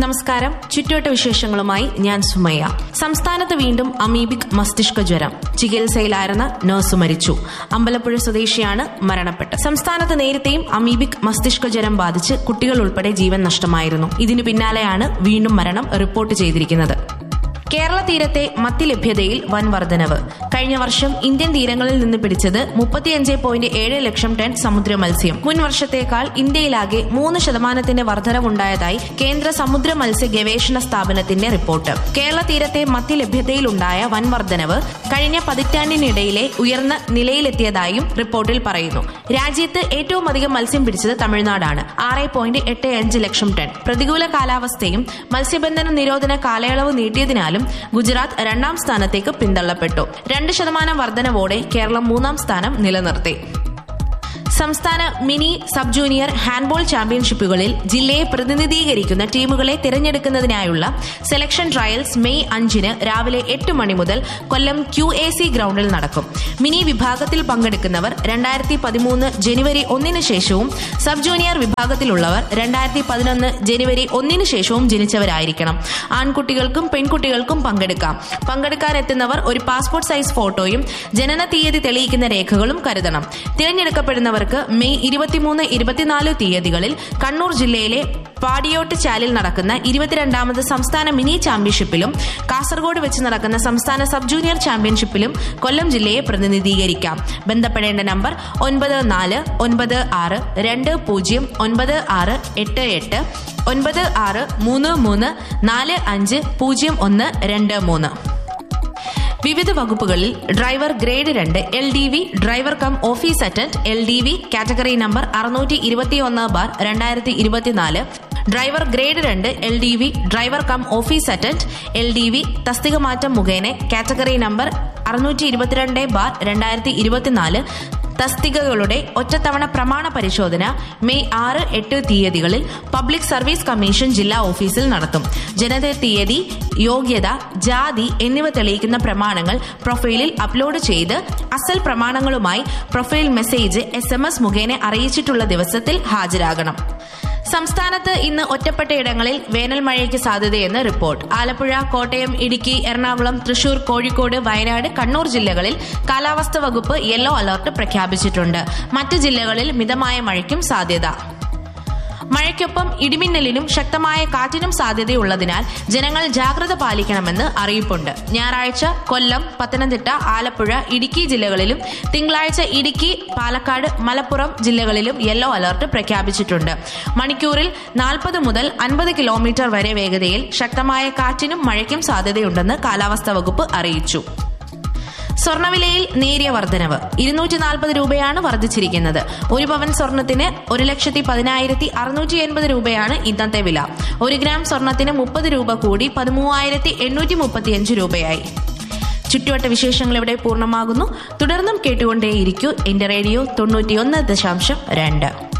നമസ്കാരം ചുറ്റുവട്ട വിശേഷങ്ങളുമായി ഞാൻ സുമയ്യ സംസ്ഥാനത്ത് വീണ്ടും അമീബിക് മസ്തിഷ്ക ജ്വരം ചികിത്സയിലായിരുന്ന നഴ്സ് മരിച്ചു അമ്പലപ്പുഴ സ്വദേശിയാണ് മരണപ്പെട്ടത് സംസ്ഥാനത്ത് നേരത്തെയും അമീബിക് മസ്തിഷ്ക ജ്വരം ബാധിച്ച് കുട്ടികൾ ഉൾപ്പെടെ ജീവൻ നഷ്ടമായിരുന്നു ഇതിനു പിന്നാലെയാണ് വീണ്ടും മരണം റിപ്പോർട്ട് ചെയ്തിരിക്കുന്നത് കേരള തീരത്തെ മത്തി ലഭ്യതയിൽ വൻ വർധനവ് കഴിഞ്ഞ വർഷം ഇന്ത്യൻ തീരങ്ങളിൽ നിന്ന് പിടിച്ചത് മുപ്പത്തിയഞ്ച് പോയിന്റ് ഏഴ് ലക്ഷം ടൺ സമുദ്ര മത്സ്യം മുൻ വർഷത്തേക്കാൾ ഇന്ത്യയിലാകെ മൂന്ന് ശതമാനത്തിന്റെ വർധനവുണ്ടായതായി കേന്ദ്ര സമുദ്ര മത്സ്യ ഗവേഷണ സ്ഥാപനത്തിന്റെ റിപ്പോർട്ട് കേരള തീരത്തെ മത്തി ലഭ്യതയിലുണ്ടായ വൻ വർധനവ് കഴിഞ്ഞ പതിറ്റാണ്ടിനിടയിലെ ഉയർന്ന നിലയിലെത്തിയതായും റിപ്പോർട്ടിൽ പറയുന്നു രാജ്യത്ത് ഏറ്റവും അധികം മത്സ്യം പിടിച്ചത് തമിഴ്നാടാണ് ആറ് പോയിന്റ് എട്ട് അഞ്ച് ലക്ഷം ടൺ പ്രതികൂല കാലാവസ്ഥയും മത്സ്യബന്ധന നിരോധന കാലയളവ് നീട്ടിയതിനാലും ഗുജറാത്ത് രണ്ടാം സ്ഥാനത്തേക്ക് പിന്തള്ളപ്പെട്ടു രണ്ട് ശതമാനം വർധനവോടെ കേരളം മൂന്നാം സ്ഥാനം നിലനിർത്തി സംസ്ഥാന മിനി സബ് ജൂനിയർ ഹാൻഡ്ബോൾ ചാമ്പ്യൻഷിപ്പുകളിൽ ജില്ലയെ പ്രതിനിധീകരിക്കുന്ന ടീമുകളെ തിരഞ്ഞെടുക്കുന്നതിനായുള്ള സെലക്ഷൻ ട്രയൽസ് മെയ് അഞ്ചിന് രാവിലെ എട്ട് മണി മുതൽ കൊല്ലം ക്യു എ സി ഗ്രൌണ്ടിൽ നടക്കും മിനി വിഭാഗത്തിൽ പങ്കെടുക്കുന്നവർ രണ്ടായിരത്തി പതിമൂന്ന് ജനുവരി ഒന്നിന് ശേഷവും സബ് ജൂനിയർ വിഭാഗത്തിലുള്ളവർ രണ്ടായിരത്തി പതിനൊന്ന് ജനുവരി ഒന്നിന് ശേഷവും ജനിച്ചവരായിരിക്കണം ആൺകുട്ടികൾക്കും പെൺകുട്ടികൾക്കും പങ്കെടുക്കാം പങ്കെടുക്കാനെത്തുന്നവർ ഒരു പാസ്പോർട്ട് സൈസ് ഫോട്ടോയും ജനന തീയതി തെളിയിക്കുന്ന രേഖകളും കരുതണം തിരഞ്ഞെടുക്കപ്പെടുന്നവർക്ക് മെയ് ഇരുപത്തിമൂന്ന് ഇരുപത്തിനാല് തീയതികളിൽ കണ്ണൂർ ജില്ലയിലെ പാടിയോട്ട് ചാലിൽ നടക്കുന്ന ഇരുപത്തിരണ്ടാമത് സംസ്ഥാന മിനി ചാമ്പ്യൻഷിപ്പിലും കാസർഗോഡ് വെച്ച് നടക്കുന്ന സംസ്ഥാന സബ് ജൂനിയർ ചാമ്പ്യൻഷിപ്പിലും കൊല്ലം ജില്ലയെ പ്രതിനിധീകരിക്കാം ബന്ധപ്പെടേണ്ട നമ്പർ ഒൻപത് നാല് ഒൻപത് ആറ് രണ്ട് പൂജ്യം ഒൻപത് ആറ് എട്ട് എട്ട് ഒൻപത് ആറ് മൂന്ന് മൂന്ന് നാല് അഞ്ച് പൂജ്യം ഒന്ന് രണ്ട് മൂന്ന് വിവിധ വകുപ്പുകളിൽ ഡ്രൈവർ ഗ്രേഡ് രണ്ട് L D V driver cum office attend L D V category number അറുന്നൂറ്റി ഇരുപത്തിയൊന്ന് ബാർ രണ്ടായിരത്തി ഇരുപത്തിനാല് ഡ്രൈവർ ഗ്രേഡ് രണ്ട് L D V driver cum office attend L D V തസ്തിക മാറ്റം മുഖേന കാറ്റഗറി നമ്പർ അറുന്നൂറ്റി ഇരുപത്തിരണ്ട് ബാർ രണ്ടായിരത്തി ഇരുപത്തിനാല് തസ്തികകളുടെ ഒറ്റത്തവണ പ്രമാണ പരിശോധന മെയ് ആറ് എട്ട് തീയതികളിൽ പബ്ലിക് സർവീസ് കമ്മീഷൻ ജില്ലാ ഓഫീസിൽ നടത്തും ജനന തീയതി യോഗ്യത ജാതി എന്നിവ തെളിയിക്കുന്ന പ്രമാണങ്ങൾ പ്രൊഫൈലിൽ അപ്ലോഡ് ചെയ്ത് അസൽ പ്രമാണങ്ങളുമായി profile message S M S മുഖേന അറിയിച്ചിട്ടുള്ള ദിവസത്തിൽ ഹാജരാകണം സംസ്ഥാനത്ത് ഇന്ന് ഒറ്റപ്പെട്ട ഇടങ്ങളിൽ വേനൽ മഴയ്ക്ക് സാധ്യതയെന്ന് റിപ്പോർട്ട് ആലപ്പുഴ കോട്ടയം ഇടുക്കി എറണാകുളം തൃശൂർ കോഴിക്കോട് വയനാട് കണ്ണൂർ ജില്ലകളിൽ കാലാവസ്ഥ വകുപ്പ് യെല്ലോ അലർട്ട് പ്രഖ്യാപിച്ചിട്ടുണ്ട് മറ്റ് ജില്ലകളിൽ മിതമായ മഴയ്ക്കും സാധ്യത മഴയ്ക്കൊപ്പം ഇടിമിന്നലിനും ശക്തമായ കാറ്റിനും സാധ്യതയുള്ളതിനാൽ ജനങ്ങൾ ജാഗ്രത പാലിക്കണമെന്ന് അറിയിപ്പുണ്ട് ഞായറാഴ്ച കൊല്ലം പത്തനംതിട്ട ആലപ്പുഴ ഇടുക്കി ജില്ലകളിലും തിങ്കളാഴ്ച ഇടുക്കി പാലക്കാട് മലപ്പുറം ജില്ലകളിലും യെല്ലോ അലർട്ട് പ്രഖ്യാപിച്ചിട്ടുണ്ട് മണിക്കൂറിൽ നാൽപ്പത് മുതൽ അൻപത് കിലോമീറ്റർ വരെ വേഗതയിൽ ശക്തമായ കാറ്റിനും മഴയ്ക്കും സാധ്യതയുണ്ടെന്ന് കാലാവസ്ഥാ വകുപ്പ് അറിയിച്ചു സ്വർണവിലയിൽ നേരിയ വർധനവ് ഇരുന്നൂറ്റി നാൽപ്പത് രൂപയാണ് വർദ്ധിച്ചിരിക്കുന്നത് ഒരു പവൻ സ്വർണത്തിന് ഒരു ലക്ഷത്തി പതിനായിരത്തി അറുന്നൂറ്റി എൺപത് രൂപയാണ് ഇന്നത്തെ വില ഒരു ഗ്രാം സ്വർണത്തിന് മുപ്പത് രൂപ കൂടി പതിമൂവായിരത്തി എണ്ണൂറ്റി മുപ്പത്തിയഞ്ച് രൂപയായി ചുറ്റുവട്ട വിശേഷങ്ങൾ ഇവിടെ പൂർണ്ണമാകുന്നു തുടർന്നും കേട്ടുകൊണ്ടേയിരിക്കൂ എന്റെ റേഡിയോ തൊണ്ണൂറ്റിയൊന്ന് ദശാംശം രണ്ട്